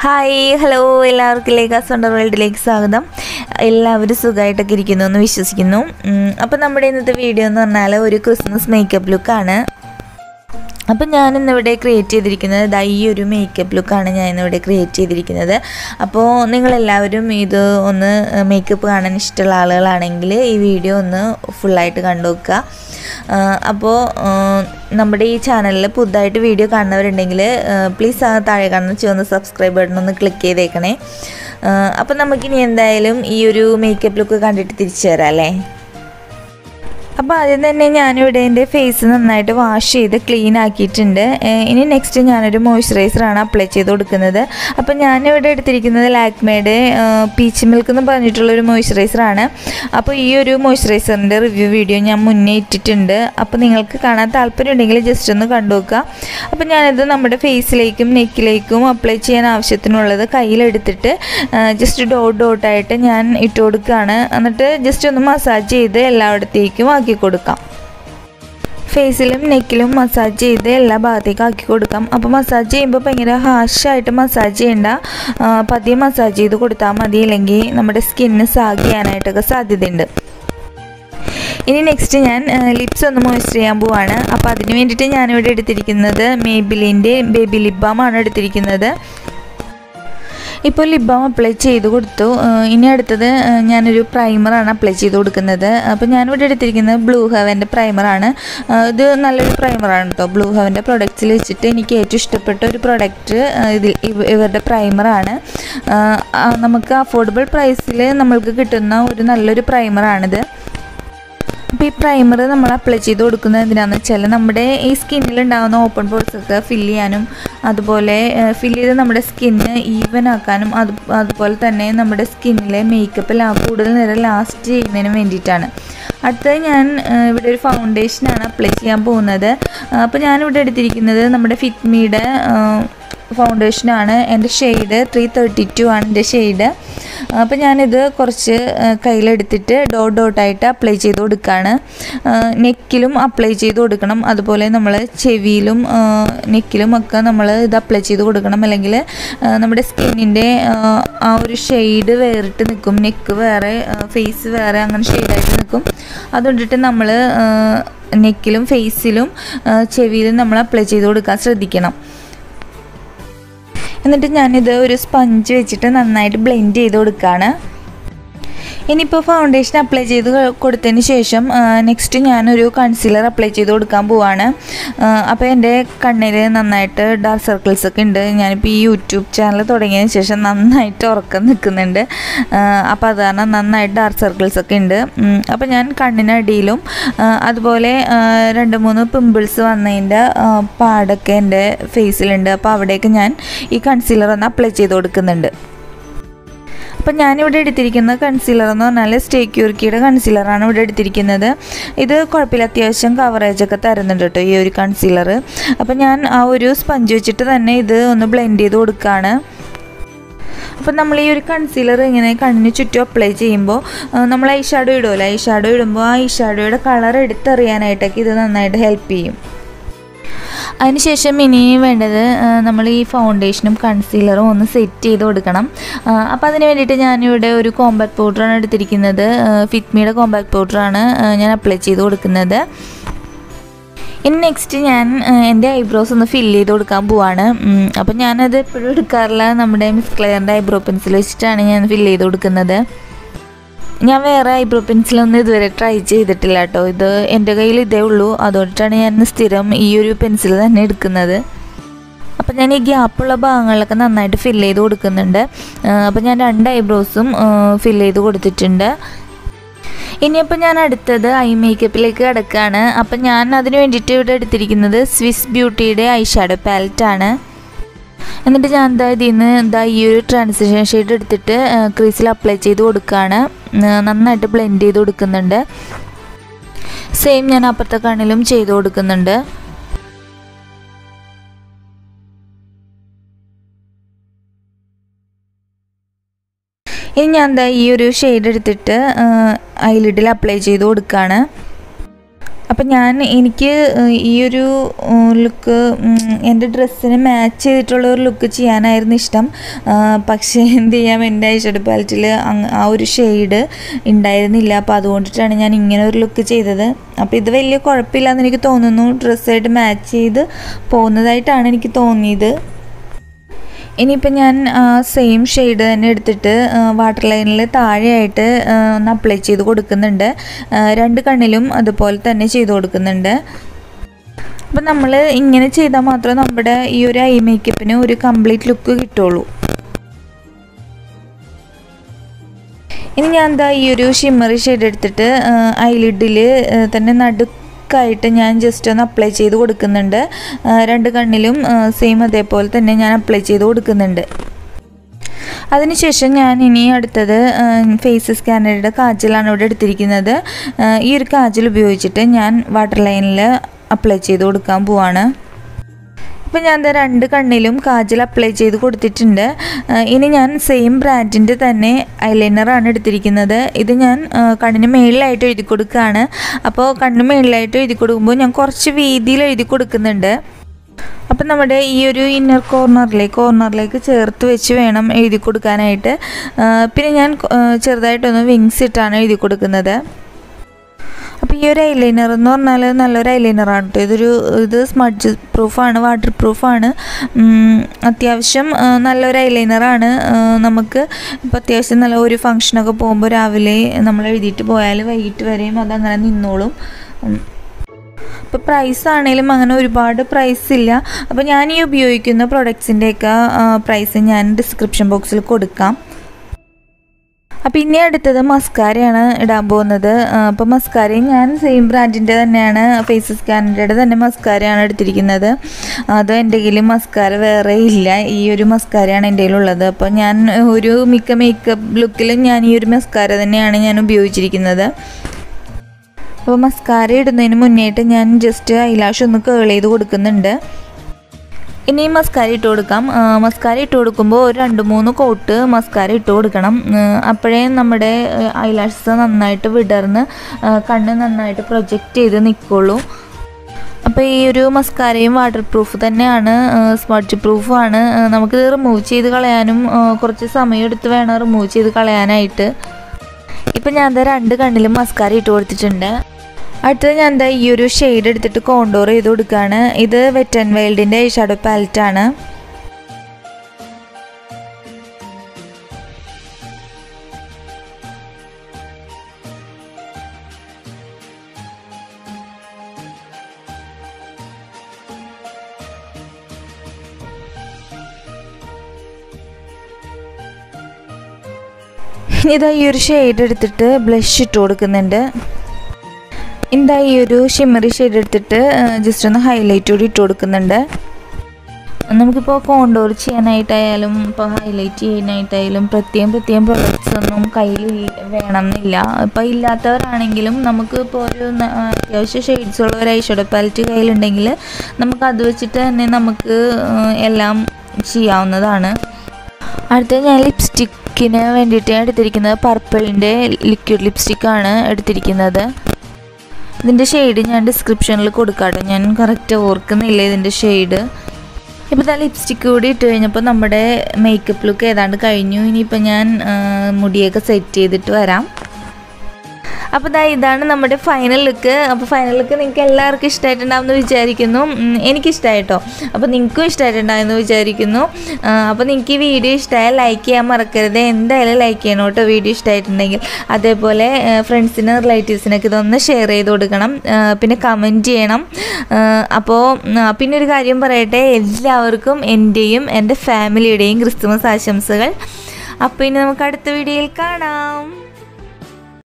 hi hello എല്ലാവർക്കും ലേഖാസ് wonder വേൾഡിലേക്ക് സ്വാഗതം എല്ലാവരും സുഖമായിട്ടൊക്കെ ഇരിക്കുന്നു എന്ന് വിശ്വസിക്കുന്നു അപ്പോൾ നമ്മുടെ ഇന്നത്തെ വീഡിയോ എന്ന് പറഞ്ഞാൽ ഒരു ക്രിസ്മസ് മേക്കപ്പ് ലുക്കാണ് അപ്പം ഞാൻ ഇന്നിവിടെ ക്രിയേറ്റ് ചെയ്തിരിക്കുന്നത് ദാ ഈ ഒരു മേക്കപ്പ് ലുക്കാണ് ഞാൻ ഇന്നിവിടെ ക്രിയേറ്റ് ചെയ്തിരിക്കുന്നത് അപ്പോൾ നിങ്ങളെല്ലാവരും ഇത് ഒന്ന് മേക്കപ്പ് കാണാൻ ഇഷ്ടമുള്ള ആളുകളാണെങ്കിൽ ഈ വീഡിയോ ഒന്ന് ഫുള്ളായിട്ട് കണ്ടു നോക്കുക അപ്പോൾ നമ്മുടെ ഈ ചാനലിൽ പുതുതായിട്ട് വീഡിയോ കാണുന്നവരുണ്ടെങ്കിൽ പ്ലീസ് ആ താഴെ കാണുന്ന ചുവന്ന സബ്സ്ക്രൈബ് ബട്ടൺ ഒന്ന് ക്ലിക്ക് ചെയ്തേക്കണേ അപ്പോൾ നമുക്കിനി എന്തായാലും ഈ ഒരു മേക്കപ്പ് ലുക്ക് കണ്ടിട്ട് തിരിച്ചു തരാം അല്ലേ അപ്പോൾ ആദ്യം തന്നെ ഞാനിവിടെ എൻ്റെ ഫേസ് നന്നായിട്ട് വാഷ് ചെയ്ത് ക്ലീൻ ആക്കിയിട്ടുണ്ട് ഇനി നെക്സ്റ്റ് ഞാനൊരു മോയ്സ്ചറൈസറാണ് അപ്ലൈ ചെയ്ത് കൊടുക്കുന്നത് അപ്പോൾ ഞാനിവിടെ എടുത്തിരിക്കുന്നത് ലാക്മേഡ് പീച്ച് മിൽക്ക് എന്ന് പറഞ്ഞിട്ടുള്ളൊരു മോയ്സ്ചറൈസറാണ് അപ്പോൾ ഈ ഒരു മോയ്സ്ചറൈസറിൻ്റെ റിവ്യൂ വീഡിയോ ഞാൻ മുന്നേ ഇട്ടിട്ടുണ്ട് അപ്പോൾ നിങ്ങൾക്ക് കാണാൻ താല്പര്യം ഉണ്ടെങ്കിൽ ജസ്റ്റ് ഒന്ന് കണ്ടു നോക്കുക അപ്പോൾ ഞാനിത് നമ്മുടെ ഫേസിലേക്കും നെക്കിലേക്കും അപ്ലൈ ചെയ്യാൻ ആവശ്യത്തിനുള്ളത് കയ്യിലെടുത്തിട്ട് ജസ്റ്റ് ഡോട്ട് ഡോട്ടായിട്ട് ഞാൻ ഇട്ട് കൊടുക്കുകയാണ് എന്നിട്ട് ജസ്റ്റ് ഒന്ന് മസാജ് ചെയ്ത് എല്ലായിടത്തേക്കും ആക്കി കൊടുക്കാം ഫേസിലും നെക്കിലും മസാജ് ചെയ്ത് എല്ലാ ഭാഗത്തേക്കും ആക്കി കൊടുക്കാം അപ്പോൾ മസാജ് ചെയ്യുമ്പോൾ ഭയങ്കര ഹാഷായിട്ട് മസാജ് ചെയ്യേണ്ട പതിയെ മസാജ് ചെയ്ത് കൊടുത്താൽ മതി അല്ലെങ്കിൽ നമ്മുടെ സ്കിന്നിന് സാഗ് ചെയ്യാനായിട്ടൊക്കെ സാധ്യതയുണ്ട് ഇനി നെക്സ്റ്റ് ഞാൻ ലിപ്സ് ഒന്ന് മോയ്സ്ചർ ചെയ്യാൻ പോവാണ് അപ്പോൾ അതിന് വേണ്ടിയിട്ട് ഞാനിവിടെ എടുത്തിരിക്കുന്നത് മേബിലിൻ്റെ ബേബി ലിപ് ബാമാണ് എടുത്തിരിക്കുന്നത് ഇപ്പോൾ ലിപ് ബാം അപ്ലൈ ചെയ്ത് കൊടുത്തു ഇനി അടുത്തത് ഞാനൊരു പ്രൈമറാണ് അപ്ലൈ ചെയ്ത് കൊടുക്കുന്നത് അപ്പോൾ ഞാനിവിടെ എടുത്തിരിക്കുന്നത് ബ്ലൂ ഹെവൻ്റെ പ്രൈമറാണ് ഇത് നല്ലൊരു പ്രൈമറാണ് കേട്ടോ ബ്ലൂ ഹെവൻ്റെ പ്രൊഡക്ട്സിൽ വെച്ചിട്ട് എനിക്ക് ഏറ്റവും ഇഷ്ടപ്പെട്ട ഒരു പ്രൊഡക്റ്റ് ഇതിൽ ഇവരുടെ പ്രൈമറാണ് നമുക്ക് അഫോർഡബിൾ പ്രൈസിൽ നമ്മൾക്ക് കിട്ടുന്ന ഒരു നല്ലൊരു പ്രൈമറാണിത് അപ്പോൾ ഈ പ്രൈമർ നമ്മൾ അപ്ലൈ ചെയ്ത് കൊടുക്കുന്നത് എന്തിനാണെന്ന് വെച്ചാൽ നമ്മുടെ ഈ സ്കിന്നിൽ ഉണ്ടാകുന്ന ഓപ്പൺ പോർട്സ് ഒക്കെ ഫില്ല് ചെയ്യാനും അതുപോലെ ഫില്ല് ചെയ്ത് നമ്മുടെ സ്കിന്ന് ഈവൻ ആക്കാനും അത് അതുപോലെ തന്നെ നമ്മുടെ സ്കിന്നിലെ മേക്കപ്പ് കൂടുതൽ നേരം ലാസ്റ്റ് ചെയ്യുന്നതിന് വേണ്ടിയിട്ടാണ് അടുത്തത് ഞാൻ ഇവിടെ ഒരു ഫൗണ്ടേഷനാണ് അപ്ലൈ ചെയ്യാൻ പോകുന്നത് അപ്പോൾ ഞാനിവിടെ എടുത്തിരിക്കുന്നത് നമ്മുടെ ഫിറ്റ്മിയുടെ ഫൗണ്ടേഷനാണ് എൻ്റെ ഷെയ്ഡ് ത്രീ തേർട്ടി ടു ആണ് എൻ്റെ ഷെയ്ഡ് അപ്പോൾ ഞാനിത് കുറച്ച് കയ്യിലെടുത്തിട്ട് ഡോട്ട് ഡോട്ടായിട്ട് അപ്ലൈ ചെയ്ത് കൊടുക്കുകയാണ് നെക്കിലും അപ്ലൈ ചെയ്ത് കൊടുക്കണം അതുപോലെ നമ്മൾ ചെവിയിലും നെക്കിലും ഒക്കെ നമ്മൾ ഇത് അപ്ലൈ ചെയ്ത് കൊടുക്കണം അല്ലെങ്കിൽ നമ്മുടെ സ്കിന്നിൻ്റെ ആ ഒരു ഷെയ്ഡ് വേറിട്ട് നിൽക്കും നെക്ക് വേറെ ഫേസ് വേറെ അങ്ങനെ ഷെയ്ഡായിട്ട് നിൽക്കും അതുകൊണ്ടിട്ട് നമ്മൾ നെക്കിലും ഫേസിലും ചെവിയിലും നമ്മൾ അപ്ലൈ ചെയ്ത് കൊടുക്കാൻ ശ്രദ്ധിക്കണം എന്നിട്ട് ഞാനിത് ഒരു സ്പഞ്ച് വെച്ചിട്ട് നന്നായിട്ട് ബ്ലെൻഡ് ചെയ്ത് കൊടുക്കുകയാണ് ഇനിയിപ്പോൾ ഫൗണ്ടേഷൻ അപ്ലൈ ചെയ്ത് കൊടുത്തതിന് ശേഷം നെക്സ്റ്റ് ഞാനൊരു കൺസീലർ അപ്ലൈ ചെയ്ത് കൊടുക്കാൻ പോവാണ് അപ്പോൾ എൻ്റെ കണ്ണിൽ നന്നായിട്ട് ഡാർക്ക് സർക്കിൾസ് ഒക്കെ ഉണ്ട് ഞാനിപ്പോൾ ഈ യൂട്യൂബ് ചാനൽ തുടങ്ങിയതിന് ശേഷം നന്നായിട്ട് ഉറക്കം നിൽക്കുന്നുണ്ട് അപ്പോൾ അത് കാരണം നന്നായിട്ട് ഡാർക്ക് സർക്കിൾസ് ഒക്കെ ഉണ്ട് അപ്പോൾ ഞാൻ കണ്ണിനടിയിലും അതുപോലെ രണ്ട് മൂന്ന് പിമ്പിൾസ് വന്നതിൻ്റെ പാടൊക്കെ എൻ്റെ ഫേസിലുണ്ട് അപ്പോൾ അവിടേക്ക് ഞാൻ ഈ കൺസീലർ ഒന്ന് അപ്ലൈ ചെയ്ത് കൊടുക്കുന്നുണ്ട് അപ്പം ഞാനിവിടെ എടുത്തിരിക്കുന്ന കൺസീലർ എന്ന് പറഞ്ഞാൽ സ്റ്റേ ക്യൂർക്കിയുടെ കൺസീലറാണ് ഇവിടെ എടുത്തിരിക്കുന്നത് ഇത് കുഴപ്പമില്ല അത്യാവശ്യം കവറേജൊക്കെ തരുന്നുണ്ട് കേട്ടോ ഈ ഒരു കൺസീലർ അപ്പം ഞാൻ ആ ഒരു സ്പഞ്ച് വെച്ചിട്ട് തന്നെ ഇത് ഒന്ന് ബ്ലെൻഡ് ചെയ്ത് കൊടുക്കുകയാണ് അപ്പം നമ്മൾ ഈ ഒരു കൺസീലർ ഇങ്ങനെ കണ്ണിന് ചുറ്റും അപ്ലൈ ചെയ്യുമ്പോൾ നമ്മൾ ഐ ഷാഡോ ഇടുമല്ലോ ഐ ഷാഡോ ഇടുമ്പോൾ ആ ഐ ഷാഡോയുടെ കളർ എടുത്തറിയാനായിട്ടൊക്കെ ഇത് നന്നായിട്ട് ഹെൽപ്പ് ചെയ്യും അതിനുശേഷം ഇനി വേണ്ടത് നമ്മൾ ഈ ഫൗണ്ടേഷനും കൺസീലറും ഒന്ന് സെറ്റ് ചെയ്ത് കൊടുക്കണം അപ്പോൾ അതിന് വേണ്ടിയിട്ട് ഞാനിവിടെ ഒരു കോമ്പാക്ട് പൗഡറാണ് എടുത്തിരിക്കുന്നത് ഫിറ്റ്മിയുടെ കോമ്പാക്ട് പൗഡറാണ് ഞാൻ അപ്ലൈ ചെയ്ത് കൊടുക്കുന്നത് ഇനി നെക്സ്റ്റ് ഞാൻ എൻ്റെ ഐബ്രോസ് ഒന്ന് ഫില്ല് ചെയ്ത് കൊടുക്കാൻ പോവാണ് അപ്പോൾ ഞാനത് എപ്പോഴും എടുക്കാറില്ല നമ്മുടെ മിസ് ക്ലെയറിൻ്റെ ഐബ്രോ പെൻസിൽ വെച്ചിട്ടാണ് ഞാൻ ഫില്ല് ചെയ്ത് കൊടുക്കുന്നത് ഞാൻ വേറെ ഐബ്രോ പെൻസിലൊന്നും ഇതുവരെ ട്രൈ ചെയ്തിട്ടില്ല കേട്ടോ ഇത് എൻ്റെ കയ്യിൽ ഇതേ ഉള്ളൂ അതുകൊണ്ടിട്ടാണ് ഞാൻ സ്ഥിരം ഈ ഒരു പെൻസിൽ തന്നെ എടുക്കുന്നത് അപ്പം ഞാൻ ഈ ഗ്യാപ്പുള്ള ഭാഗങ്ങളിലൊക്കെ നന്നായിട്ട് ഫില്ല് ചെയ്ത് കൊടുക്കുന്നുണ്ട് അപ്പം ഞാൻ രണ്ട് ഐബ്രോസും ഫില്ല് ചെയ്ത് കൊടുത്തിട്ടുണ്ട് ഇനിയിപ്പോൾ ഞാൻ അടുത്തത് ഐ മേക്കപ്പിലേക്ക് കിടക്കുകയാണ് അപ്പം ഞാൻ അതിന് വേണ്ടിയിട്ട് ഇവിടെ എടുത്തിരിക്കുന്നത് സ്വിസ് ബ്യൂട്ടിയുടെ ഐ ഷാഡോ പാലറ്റാണ് എന്നിട്ട് ഞാൻ എന്താ ഇതിൽ നിന്ന് എന്താ ഈ ഒരു ട്രാൻസിഷൻ ഷെയ്ഡ് എടുത്തിട്ട് ക്രീസിൽ അപ്ലൈ ചെയ്ത് കൊടുക്കുകയാണ് നന്നായിട്ട് ബ്ലെൻഡ് ചെയ്ത് കൊടുക്കുന്നുണ്ട് സെയിം ഞാൻ അപ്പുറത്തെ കണ്ണിലും ചെയ്ത് കൊടുക്കുന്നുണ്ട് ഇനി ഞാൻ എന്താ ഈ ഒരു ഷെയ്ഡ് എടുത്തിട്ട് ഐലിഡിൽ അപ്ലൈ ചെയ്ത് കൊടുക്കുകയാണ് അപ്പം ഞാൻ എനിക്ക് ഈ ഒരു ലുക്ക് എൻ്റെ ഡ്രസ്സിന് മാച്ച് ചെയ്തിട്ടുള്ള ഒരു ലുക്ക് ചെയ്യാനായിരുന്നു ഇഷ്ടം പക്ഷേ എന്ത് ചെയ്യാം എൻ്റെ ഐഷഡ് പാലറ്റിൽ ആ ഒരു ഷെയ്ഡ് ഉണ്ടായിരുന്നില്ല അപ്പോൾ അതുകൊണ്ടിട്ടാണ് ഞാൻ ഇങ്ങനെ ഒരു ലുക്ക് ചെയ്തത് അപ്പോൾ ഇത് വലിയ കുഴപ്പമില്ലാന്ന് എനിക്ക് തോന്നുന്നു ഡ്രസ്സായിട്ട് മാച്ച് ചെയ്ത് പോകുന്നതായിട്ടാണ് എനിക്ക് തോന്നിയത് ഇനിയിപ്പോൾ ഞാൻ സെയിം ഷെയ്ഡ് തന്നെ എടുത്തിട്ട് വാട്ടർ ലൈനിൽ താഴെയായിട്ട് ഒന്ന് അപ്ലൈ ചെയ്ത് കൊടുക്കുന്നുണ്ട് രണ്ട് കണ്ണിലും അതുപോലെ തന്നെ ചെയ്ത് കൊടുക്കുന്നുണ്ട് അപ്പം നമ്മൾ ഇങ്ങനെ ചെയ്താൽ മാത്രമേ നമ്മുടെ ഈ ഒരു ഐ മേക്കപ്പിന് ഒരു കംപ്ലീറ്റ് ലുക്ക് കിട്ടുള്ളൂ ഇനി ഞാൻ എന്താ ഈ ഒരു ഷിമ്മറി ഷെയ്ഡ് എടുത്തിട്ട് ഐലിഡിൽ തന്നെ നടുക്കായിട്ട് ഞാൻ ജസ്റ്റ് ഒന്ന് അപ്ലൈ ചെയ്ത് കൊടുക്കുന്നുണ്ട് രണ്ട് കണ്ണിലും സെയിം അതേപോലെ തന്നെ ഞാൻ അപ്ലൈ ചെയ്ത് കൊടുക്കുന്നുണ്ട് അതിനുശേഷം ഞാൻ ഇനി അടുത്തത് ഫേസ് സ്കാനറുടെ കാജലാണ് ഇവിടെ എടുത്തിരിക്കുന്നത് ഈ ഒരു കാജൽ ഉപയോഗിച്ചിട്ട് ഞാൻ വാട്ടർ ലൈനിൽ അപ്ലൈ ചെയ്ത് കൊടുക്കാൻ പോവാണ് ഇപ്പം ഞാൻ ദാ രണ്ട് കണ്ണിലും കാജൽ അപ്ലൈ ചെയ്ത് കൊടുത്തിട്ടുണ്ട് ഇനി ഞാൻ സെയിം ബ്രാൻഡിൻ്റെ തന്നെ ഐലൈനറാണ് എടുത്തിരിക്കുന്നത് ഇത് ഞാൻ കണ്ണിന് മേളിലായിട്ട് എഴുതി കൊടുക്കുകയാണ് അപ്പോൾ കണ്ണിന് മേളിലായിട്ട് എഴുതി കൊടുക്കുമ്പോൾ ഞാൻ കുറച്ച് വീതിയിൽ എഴുതി കൊടുക്കുന്നുണ്ട് അപ്പം നമ്മുടെ ഈ ഒരു ഇന്നർ കോർണറിലേക്ക് കോർണറിലേക്ക് ചേർത്ത് വെച്ച് വേണം എഴുതി കൊടുക്കാനായിട്ട് പിന്നെ ഞാൻ ചെറുതായിട്ടൊന്ന് വിങ്സ് ഇട്ടാണ് എഴുതി കൊടുക്കുന്നത് അപ്പോൾ ഈ ഒരു ഐലൈനർ എന്ന് പറഞ്ഞാൽ നല്ലൊരു ഐലൈനറാണ് കേട്ടോ ഇതൊരു ഇത് സ്മഡ്ജ് പ്രൂഫാണ് വാട്ടർ പ്രൂഫാണ് അത്യാവശ്യം നല്ലൊരു ഐലൈനറാണ് നമുക്ക് ഇപ്പോൾ അത്യാവശ്യം നല്ല ഒരു ഫങ്ഷനൊക്കെ പോകുമ്പോൾ രാവിലെ നമ്മൾ എഴുതിയിട്ട് പോയാൽ വൈകിട്ട് വരെയും അതങ്ങനെ നിന്നോളും ഇപ്പോൾ പ്രൈസ് ആണെങ്കിലും അങ്ങനെ ഒരുപാട് പ്രൈസ് ഇല്ല അപ്പോൾ ഞാൻ ഈ ഉപയോഗിക്കുന്ന പ്രൊഡക്ട്സിൻ്റെയൊക്കെ പ്രൈസ് ഞാൻ ഡിസ്ക്രിപ്ഷൻ ബോക്സിൽ കൊടുക്കാം അപ്പോൾ ഇനി അടുത്തത് മസ്കാരയാണ് ഇടാൻ പോകുന്നത് അപ്പോൾ മസ്കാരയും ഞാൻ സെയിം ബ്രാൻഡിൻ്റെ തന്നെയാണ് ഫേസ് സ്കാനിൻ്റെ തന്നെ മസ്കാരയാണ് എടുത്തിരിക്കുന്നത് അത് എൻ്റെ കയ്യിൽ മസ്കാര വേറെ ഇല്ല ഈ ഒരു മസ്കാരയാണ് എൻ്റെ കയ്യിലുള്ളത് അപ്പോൾ ഞാൻ ഒരു മിക്ക മേക്കപ്പ് ലുക്കിലും ഞാൻ ഈ ഒരു മസ്കാര തന്നെയാണ് ഞാൻ ഉപയോഗിച്ചിരിക്കുന്നത് അപ്പോൾ മസ്കാര ഇടുന്നതിന് മുന്നേയിട്ട് ഞാൻ ജസ്റ്റ് ഐലാഷ് ഒന്ന് കേൾ ചെയ്ത് കൊടുക്കുന്നുണ്ട് ഇനി മസ്കാര ഇട്ട് കൊടുക്കാം മസ്കാര ഇട്ട് കൊടുക്കുമ്പോൾ ഒരു രണ്ട് മൂന്ന് കോട്ട് മസ്കാര ഇട്ട് കൊടുക്കണം അപ്പോഴേ നമ്മുടെ ഐലാഷസ് നന്നായിട്ട് വിടർന്ന് കണ്ണ് നന്നായിട്ട് പ്രൊജക്റ്റ് ചെയ്ത് നിൽക്കുള്ളൂ അപ്പോൾ ഈ ഒരു മസ്കാരയും വാട്ടർ പ്രൂഫ് തന്നെയാണ് സ്മഡ്ജ് പ്രൂഫാണ് നമുക്കിത് റിമൂവ് ചെയ്ത് കളയാനും കുറച്ച് സമയം എടുത്ത് വേണം റിമൂവ് ചെയ്ത് കളയാനായിട്ട് ഇപ്പം ഞാൻ എന്താ രണ്ട് കണ്ണിലും മസ്കാര ഇട്ട് കൊടുത്തിട്ടുണ്ട് അടുത്തത് ഞാൻ എന്താ ഈ ഒരു ഷെയ്ഡ് എടുത്തിട്ട് കോണ്ടോർ ചെയ്ത് കൊടുക്കുകയാണ് ഇത് വെറ്റ് ആൻഡ് വൈൽഡിൻ്റെ ഷാഡോ പാലറ്റാണ് ഇതാ ഈ ഒരു ഷെയ്ഡ് എടുത്തിട്ട് ബ്ലഷ് ഇട്ട് കൊടുക്കുന്നുണ്ട് എന്താ ഈ ഒരു ഷിമ്മറി ഷെയ്ഡ് എടുത്തിട്ട് ജസ്റ്റ് ഒന്ന് ഹൈലൈറ്റ് കൂടി ഇട്ട് കൊടുക്കുന്നുണ്ട് നമുക്കിപ്പോൾ കോണ്ടോർ ചെയ്യാനായിട്ടായാലും ഇപ്പോൾ ഹൈലൈറ്റ് ചെയ്യാനായിട്ടായാലും പ്രത്യേകം പ്രത്യേകം പ്രൊഡക്ട്സ് ഒന്നും കയ്യിൽ വേണമെന്നില്ല ഇപ്പോൾ ഇല്ലാത്തവരാണെങ്കിലും നമുക്ക് ഇപ്പോൾ ഒരു അത്യാവശ്യം ഷെയ്ഡ്സ് ഉള്ള ഒരു ഐഷഡോ പാലറ്റ് കയ്യിലുണ്ടെങ്കിൽ നമുക്ക് അത് വെച്ചിട്ട് തന്നെ നമുക്ക് എല്ലാം ചെയ്യാവുന്നതാണ് അടുത്തത് ഞാൻ ലിപ്സ്റ്റിക്കിന് വേണ്ടിയിട്ട് എടുത്തിരിക്കുന്നത് പർപ്പിളിൻ്റെ ലിക്വിഡ് ലിപ്സ്റ്റിക്കാണ് എടുത്തിരിക്കുന്നത് ഇതിൻ്റെ ഷെയ്ഡ് ഞാൻ ഡിസ്ക്രിപ്ഷനിൽ കൊടുക്കാം കേട്ടോ ഞാൻ കറക്റ്റ് ഓർക്കുന്നില്ല ഇതിൻ്റെ ഷെയ്ഡ് ഇപ്പോൾ ഇതാ ലിപ്സ്റ്റിക്ക് കൂടി ഇട്ട് കഴിഞ്ഞപ്പോൾ നമ്മുടെ മേക്കപ്പ് ലുക്ക് ഏതാണ്ട് കഴിഞ്ഞു ഇനിയിപ്പോൾ ഞാൻ മുടിയൊക്കെ സെറ്റ് ചെയ്തിട്ട് വരാം അപ്പോൾ ഇതാ ഇതാണ് നമ്മുടെ ഫൈനൽ ലുക്ക് അപ്പോൾ ഫൈനൽ ലുക്ക് നിങ്ങൾക്ക് എല്ലാവർക്കും ഇഷ്ടമായിട്ടുണ്ടാവുമെന്ന് വിചാരിക്കുന്നു എനിക്കിഷ്ടമായിട്ടോ അപ്പോൾ നിങ്ങൾക്കും ഇഷ്ടമായിട്ടുണ്ടാവുമെന്ന് വിചാരിക്കുന്നു അപ്പോൾ നിങ്ങൾക്ക് ഈ വീഡിയോ ഇഷ്ടമായാൽ ലൈക്ക് ചെയ്യാൻ മറക്കരുത് എന്തായാലും ലൈക്ക് ചെയ്യണം കേട്ടോ വീഡിയോ ഇഷ്ടമായിട്ടുണ്ടെങ്കിൽ അതേപോലെ ഫ്രണ്ട്സിന് റിലേറ്റീവ്സിനൊക്കെ ഇതൊന്ന് ഷെയർ ചെയ്ത് കൊടുക്കണം പിന്നെ കമൻറ്റ് ചെയ്യണം അപ്പോൾ പിന്നെ ഒരു കാര്യം പറയട്ടെ എല്ലാവർക്കും എൻ്റെയും എൻ്റെ ഫാമിലിയുടെയും ക്രിസ്തുമസ് ആശംസകൾ അപ്പോൾ ഇനി നമുക്ക് അടുത്ത വീഡിയോയിൽ കാണാം